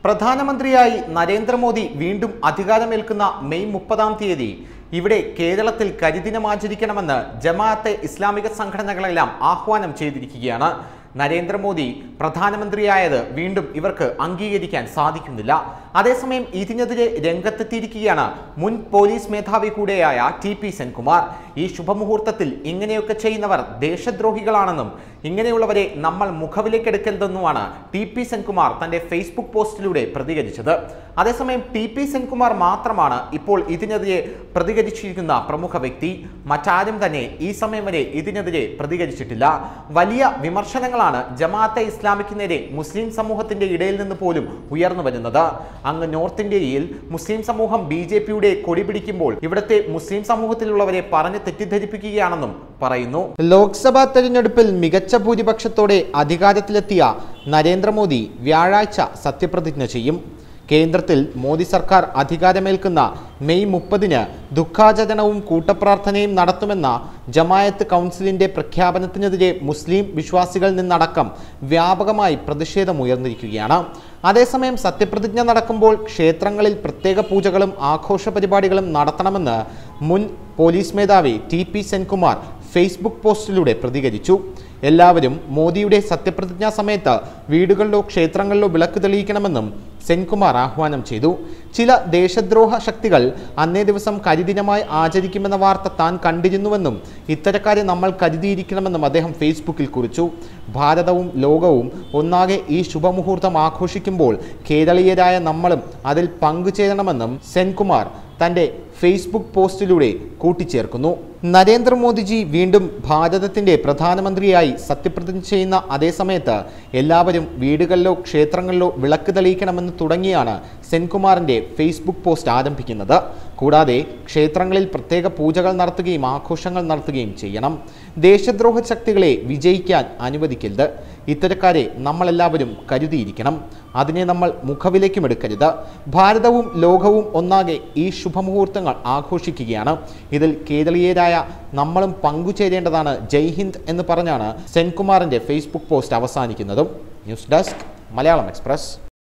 പ്രധാനമന്ത്രിയായി നരേന്ദ്രമോദി വീണ്ടും അധികാരമേൽക്കുന്ന മെയ് മുപ്പതാം തീയതി ഇവിടെ കേരളത്തിൽ കരിദിനം ആചരിക്കണമെന്ന് ജമാഅത്തെ ഇസ്ലാമിക സംഘടനകളെല്ലാം ആഹ്വാനം ചെയ്തിരിക്കുകയാണ് നരേന്ദ്രമോദി പ്രധാനമന്ത്രിയായത് വീണ്ടും ഇവർക്ക് അംഗീകരിക്കാൻ സാധിക്കുന്നില്ല അതേസമയം ഇതിനെതിരെ രംഗത്തെത്തിയിരിക്കുകയാണ് മുൻ പോലീസ് മേധാവി കൂടെയായ ടി പി സെൻകുമാർ ഈ ശുഭമുഹൂർത്തത്തിൽ ഇങ്ങനെയൊക്കെ ചെയ്യുന്നവർ ദേശദ്രോഹികളാണെന്നും ഇങ്ങനെയുള്ളവരെ നമ്മൾ മുഖവിലേക്കെടുക്കരുതെന്നുമാണ് ടി പി സെൻകുമാർ തന്റെ ഫേസ്ബുക്ക് പോസ്റ്റിലൂടെ പ്രതികരിച്ചത് അതേസമയം ടി പി സെൻകുമാർ മാത്രമാണ് ഇപ്പോൾ ഇതിനെതിരെ പ്രതികരിച്ചിരിക്കുന്ന പ്രമുഖ വ്യക്തി മറ്റാരും തന്നെ ഈ സമയം വരെ ഇതിനെതിരെ പ്രതികരിച്ചിട്ടില്ല വലിയ വിമർശനങ്ങളാണ് ജമാഅത്തെ ഇസ്ലാമിക്കിനെതിരെ മുസ്ലിം സമൂഹത്തിന്റെ ഇടയിൽ നിന്ന് പോലും ഉയർന്നു വരുന്നത് അങ്ങ് നോർത്ത് ഇന്ത്യയിൽ മുസ്ലിം സമൂഹം ബി ജെ പിയുടെ കൊടി പിടിക്കുമ്പോൾ ഇവിടുത്തെ മുസ്ലിം സമൂഹത്തിലുള്ളവരെ പറഞ്ഞ് തെറ്റിദ്ധരിപ്പിക്കുകയാണെന്നും പറയുന്നു ലോക്സഭാ തെരഞ്ഞെടുപ്പിൽ മികച്ച ഭൂരിപക്ഷത്തോടെ അധികാരത്തിലെത്തിയ നരേന്ദ്രമോദി വ്യാഴാഴ്ച സത്യപ്രതിജ്ഞ ചെയ്യും കേന്ദ്രത്തിൽ മോദി സർക്കാർ അധികാരമേൽക്കുന്ന മെയ് മുപ്പതിന് ദുഃഖാചരണവും കൂട്ടപ്രാർത്ഥനയും നടത്തുമെന്ന ജമായത്ത് കൗൺസിലിന്റെ പ്രഖ്യാപനത്തിനെതിരെ മുസ്ലിം വിശ്വാസികളിൽ നിന്നടക്കം വ്യാപകമായി പ്രതിഷേധമുയർന്നിരിക്കുകയാണ് അതേസമയം സത്യപ്രതിജ്ഞ നടക്കുമ്പോൾ ക്ഷേത്രങ്ങളിൽ പ്രത്യേക പൂജകളും ആഘോഷ പരിപാടികളും നടത്തണമെന്ന് മുൻ പോലീസ് മേധാവി ടി പി സെൻകുമാർ ഫേസ്ബുക്ക് പോസ്റ്റിലൂടെ പ്രതികരിച്ചു എല്ലാവരും മോദിയുടെ സത്യപ്രതിജ്ഞാ സമയത്ത് വീടുകളിലോ ക്ഷേത്രങ്ങളിലോ വിളക്ക് തെളിയിക്കണമെന്നും സെൻകുമാർ ആഹ്വാനം ചെയ്തു ചില ദേശദ്രോഹ ശക്തികൾ അന്നേ ദിവസം കരിദിനമായി ആചരിക്കുമെന്ന വാർത്ത താൻ കണ്ടിരുന്നുവെന്നും ഇത്തരക്കാരെ നമ്മൾ കരുതിയിരിക്കണമെന്നും അദ്ദേഹം ഫേസ്ബുക്കിൽ കുറിച്ചു ഭാരതവും ലോകവും ഒന്നാകെ ഈ ശുഭമുഹൂർത്തം ആഘോഷിക്കുമ്പോൾ കേരളീയരായ നമ്മളും അതിൽ പങ്കുചേരണമെന്നും സെൻകുമാർ തൻ്റെ ഫേസ്ബുക്ക് പോസ്റ്റിലൂടെ കൂട്ടിച്ചേർക്കുന്നു നരേന്ദ്രമോദിജി വീണ്ടും ഭാരതത്തിന്റെ പ്രധാനമന്ത്രിയായി സത്യപ്രതിജ്ഞ ചെയ്യുന്ന അതേ സമയത്ത് എല്ലാവരും വീടുകളിലോ ക്ഷേത്രങ്ങളിലോ വിളക്ക് തെളിയിക്കണമെന്ന് തുടങ്ങിയാണ് സെൻകുമാറിന്റെ ഫേസ്ബുക്ക് പോസ്റ്റ് ആരംഭിക്കുന്നത് കൂടാതെ ക്ഷേത്രങ്ങളിൽ പ്രത്യേക പൂജകൾ നടത്തുകയും ആഘോഷങ്ങൾ നടത്തുകയും ചെയ്യണം ദേശദ്രോഹ ശക്തികളെ വിജയിക്കാൻ അനുവദിക്കരുത് ഇത്തരക്കാരെ നമ്മളെല്ലാവരും കരുതിയിരിക്കണം അതിനെ നമ്മൾ മുഖവിലേക്കും എടുക്കരുത് ഭാരതവും ലോകവും ഒന്നാകെ ഈ ശുഭമുഹൂർത്തങ്ങൾ ആഘോഷിക്കുകയാണ് ഇതിൽ കേരളീയരായ നമ്മളും പങ്കുചേരേണ്ടതാണ് ജയ് ഹിന്ദ് എന്ന് പറഞ്ഞാണ് സെൻകുമാറിന്റെ ഫേസ്ബുക്ക് പോസ്റ്റ് അവസാനിക്കുന്നതും ന്യൂസ് ഡെസ്ക് മലയാളം എക്സ്പ്രസ്